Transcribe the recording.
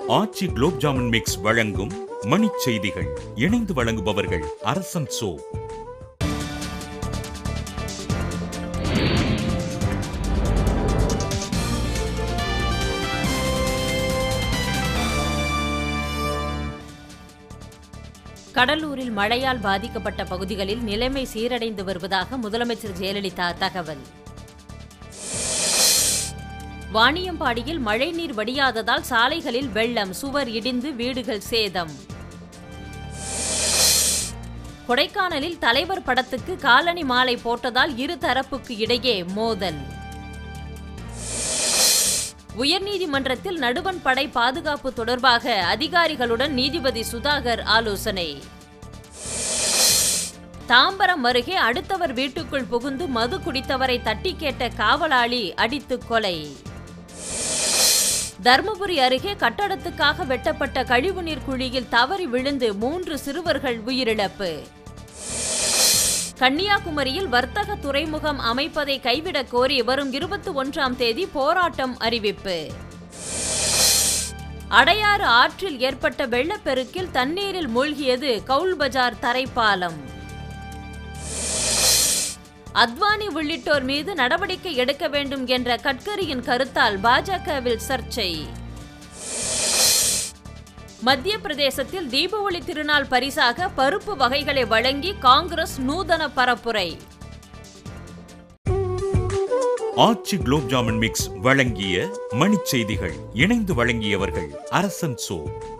ஆச்சி gulab jamun mix வழங்கும் மணிச் செய்திகள் இணைந்து வழங்குபவர்கள் அரசன் சோ கடலூரில் மழையால் பாதிக்கப்பட்ட பகுதிகளில் நிலைமை சீரடைந்து வருவதாக முதலமைச்சர் ஜெயலலிதா தகவல் வாணியம்பாடியில் மழைநீர் வடியாததால் சாலைகளில் வெள்ளம் சுவர் இடிந்து வீடுகள் சேதம் கொடைக்கானலில் தலைவர் படத்துக்கு காலணி மாலை போட்டதால் இரு தரப்புக்கு இடையே மோதல் உயர்நீதிமன்றத்தில் நடுவன் படை பாதுகாப்பு தொடர்பாக அதிகாரிகளுடன் நீதிபதி சுதாகர் ஆலோசனை தாம்பரம் அருகே அடுத்தவர் வீட்டுக்குள் புகுந்து மது குடித்தவரை தட்டி கேட்ட காவலாளி அடித்து கொலை தருமபுரி அருகே கட்டடத்துக்காக வெட்டப்பட்ட கழிவுநீர் குழியில் தவறி விழுந்து மூன்று சிறுவர்கள் உயிரிழப்பு கன்னியாகுமரியில் வர்த்தக துறைமுகம் அமைப்பதை கைவிடக் கோரி வரும் இருபத்தி ஒன்றாம் தேதி போராட்டம் அறிவிப்பு அடையாறு ஆற்றில் ஏற்பட்ட வெள்ளப்பெருக்கில் தண்ணீரில் மூழ்கியது கவுல் பஜார் தரைப்பாலம் அத்வானி உள்ளிட்டோர் மீது நடவடிக்கை எடுக்க வேண்டும் என்ற கட்கரியின் கருத்தால் பாஜகவில் சர்ச்சை மத்திய பிரதேசத்தில் தீப ஒளி திருநாள் பரிசாக பருப்பு வகைகளை வழங்கி காங்கிரஸ் நூதன பரப்புரை ஆச்சி குலோப் ஜாமுன் மிக்ஸ் வழங்கிய மணிச் செய்திகள் இணைந்து வழங்கியவர்கள் அரசன் சோ